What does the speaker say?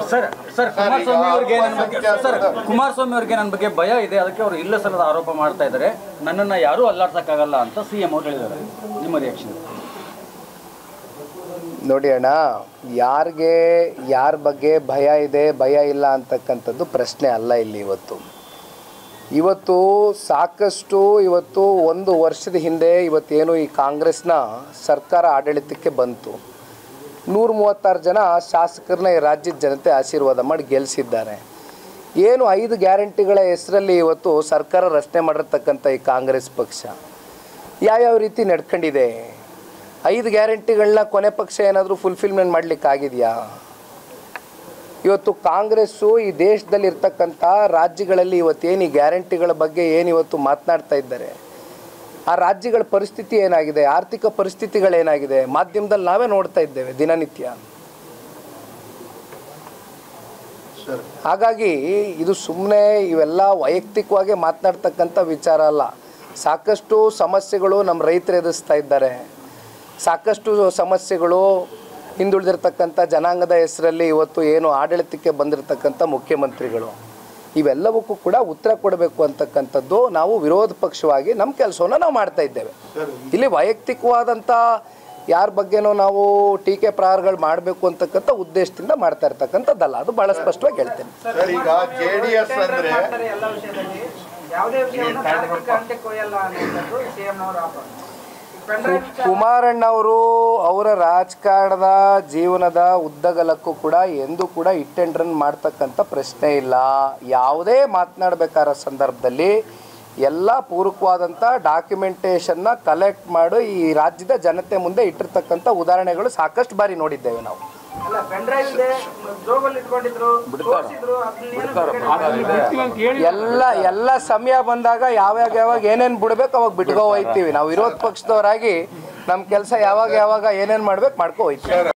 sir sir Kumaraswamy ಅವ್ರಿಗೆ ನನ್ನ ಬಗ್ಗೆ ಸರ್ ಕುಮಾರಸ್ವಾಮಿ ಅವ್ರಿಗೆ ನನ್ನ ಬಗ್ಗೆ ಭಯ ಇದೆ ಅದಕ್ಕೆ ಅವರು ಇಲ್ಲ ಸಲ್ಲದ ಆರೋಪ ಮಾಡ್ತಾ ಇದ್ದಾರೆ ನನ್ನನ್ನು ಯಾರೂ ಅಲ್ಲಾಡ್ಸಕ್ಕಾಗಲ್ಲ ಅಂತ ಸಿ ಎಂ ಅವ್ರು ಹೇಳಿದ್ದಾರೆ ನಿಮ್ಮ ರಿಯಾಕ್ಷನ್ ನೋಡಿ ಅಣ್ಣ ಯಾರಿಗೆ ಯಾರ ಬಗ್ಗೆ ಭಯ ಇದೆ ಭಯ ಇಲ್ಲ ಅಂತಕ್ಕಂಥದ್ದು ಪ್ರಶ್ನೆ ಅಲ್ಲ ಇಲ್ಲಿ ಇವತ್ತು ಇವತ್ತು ಸಾಕಷ್ಟು ಇವತ್ತು ಒಂದು ವರ್ಷದ ಹಿಂದೆ ಇವತ್ತೇನು ಈ ಕಾಂಗ್ರೆಸ್ನ ಸರ್ಕಾರ ಆಡಳಿತಕ್ಕೆ ಬಂತು ನೂರ ಮೂವತ್ತಾರು ಜನ ಶಾಸಕರನ್ನ ಈ ರಾಜ್ಯದ ಜನತೆ ಆಶೀರ್ವಾದ ಮಾಡಿ ಗೆಲ್ಲಿಸಿದ್ದಾರೆ ಏನು ಐದು ಗ್ಯಾರಂಟಿಗಳ ಹೆಸರಲ್ಲಿ ಇವತ್ತು ಸರ್ಕಾರ ರಚನೆ ಮಾಡಿರ್ತಕ್ಕಂಥ ಈ ಕಾಂಗ್ರೆಸ್ ಪಕ್ಷ ಯಾವ್ಯಾವ ರೀತಿ ನಡ್ಕೊಂಡಿದೆ ಐದು ಗ್ಯಾರಂಟಿಗಳನ್ನ ಕೊನೆ ಪಕ್ಷ ಏನಾದರೂ ಫುಲ್ಫಿಲ್ಮೆಂಟ್ ಮಾಡಲಿಕ್ಕಾಗಿದೆಯಾ ಇವತ್ತು ಕಾಂಗ್ರೆಸ್ಸು ಈ ದೇಶದಲ್ಲಿ ಇರ್ತಕ್ಕಂಥ ರಾಜ್ಯಗಳಲ್ಲಿ ಇವತ್ತೇನು ಈ ಗ್ಯಾರಂಟಿಗಳ ಬಗ್ಗೆ ಏನು ಇವತ್ತು ಮಾತನಾಡ್ತಾ ಇದ್ದಾರೆ ಆ ರಾಜ್ಯಗಳ ಪರಿಸ್ಥಿತಿ ಏನಾಗಿದೆ ಆರ್ಥಿಕ ಪರಿಸ್ಥಿತಿಗಳೇನಾಗಿದೆ ಮಾಧ್ಯಮದಲ್ಲಿ ನಾವೇ ನೋಡ್ತಾ ಇದ್ದೇವೆ ದಿನನಿತ್ಯ ಹಾಗಾಗಿ ಇದು ಸುಮ್ಮನೆ ಇವೆಲ್ಲ ವೈಯಕ್ತಿಕವಾಗಿ ಮಾತನಾಡ್ತಕ್ಕಂಥ ವಿಚಾರ ಅಲ್ಲ ಸಾಕಷ್ಟು ಸಮಸ್ಯೆಗಳು ನಮ್ಮ ರೈತರು ಎದುರಿಸ್ತಾ ಇದ್ದಾರೆ ಸಾಕಷ್ಟು ಸಮಸ್ಯೆಗಳು ಹಿಂದುಳಿದಿರ್ತಕ್ಕಂಥ ಜನಾಂಗದ ಹೆಸರಲ್ಲಿ ಇವತ್ತು ಏನು ಆಡಳಿತಕ್ಕೆ ಬಂದಿರತಕ್ಕಂಥ ಮುಖ್ಯಮಂತ್ರಿಗಳು ಇವೆಲ್ಲವಕ್ಕೂ ಕೂಡ ಉತ್ತರ ಕೊಡಬೇಕು ಅಂತಕ್ಕಂಥದ್ದು ನಾವು ವಿರೋಧ ಪಕ್ಷವಾಗಿ ನಮ್ಮ ಕೆಲಸವನ್ನು ನಾವು ಮಾಡ್ತಾ ಇದ್ದೇವೆ ಇಲ್ಲಿ ವೈಯಕ್ತಿಕವಾದಂಥ ಯಾರ ಬಗ್ಗೆನೋ ನಾವು ಟೀಕೆ ಪ್ರಹಾರಗಳು ಮಾಡಬೇಕು ಅಂತಕ್ಕಂಥ ಉದ್ದೇಶದಿಂದ ಮಾಡ್ತಾ ಇರ್ತಕ್ಕಂಥದ್ದಲ್ಲ ಅದು ಭಾಳ ಸ್ಪಷ್ಟವಾಗಿ ಹೇಳ್ತೇನೆ ಸರ್ ಈಗ ಜೆ ಡಿ ಎಸ್ ಅಂದ್ರೆ ಮಾಡ್ತಾರೆ ಎಲ್ಲ ವಿಷಯದಲ್ಲಿ ಯಾವುದೇ ವಿಷಯವನ್ನು ತಾರ್ಕಿಕ ಹಂತಕ್ಕೆ ಒಯ್ಯಲ್ಲ ಅನ್ನುವಂಥದ್ದು ಸಿಎಂನವರ ಆಪಾದನೆ ಈ ಪೆನ್ಡ್ರೈವ್ ವಿಚಾರ ಕುಮಾರಣ್ಣವರು ಅವರ ರಾಜಕಾರಣದ ಜೀವನದ ಉದ್ದಗಲಕ್ಕೂ ಕೂಡ ಎಂದೂ ಕೂಡ ಇಟ್ ಆ್ಯಂಡ್ ರನ್ ಮಾಡ್ತಕ್ಕಂಥ ಪ್ರಶ್ನೆ ಇಲ್ಲ ಯಾವುದೇ ಮಾತನಾಡಬೇಕಾದ ಸಂದರ್ಭದಲ್ಲಿ ಎಲ್ಲ ಪೂರಕವಾದಂಥ ಡಾಕ್ಯುಮೆಂಟೇಷನ್ನ ಕಲೆಕ್ಟ್ ಮಾಡಿ ಈ ರಾಜ್ಯದ ಜನತೆ ಮುಂದೆ ಇಟ್ಟಿರ್ತಕ್ಕಂಥ ಉದಾಹರಣೆಗಳು ಸಾಕಷ್ಟು ಬಾರಿ ನೋಡಿದ್ದೇವೆ ನಾವು ಅಲ್ಲ ಪೆನ್ಡ್ರೈವ್ ಇದೆ ಜೋಬಲ್ಲಿ ಇಟ್ಕೊಂಡಿದ್ರು ತೋರಿಸಿದ್ರು ಅದನ್ನೇನು ಎಲ್ಲ ಎಲ್ಲ ಸಮಯ ಬಂದಾಗ ಯಾವಾಗ ಯಾವಾಗ ಏನೇನು ಬಿಡ್ಬೇಕು ಅವಾಗ ಬಿಟ್ಕೊ ಹೋಯ್ತೀವಿ ನಾವು ವಿರೋಧ ಪಕ್ಷದವರಾಗಿ ನಮ್ಮ ಕೆಲಸ ಯಾವಾಗ ಯಾವಾಗ ಏನೇನು ಮಾಡ್ಬೇಕು ಮಾಡ್ಕೊ ಹೋಯ್ತೀವಿ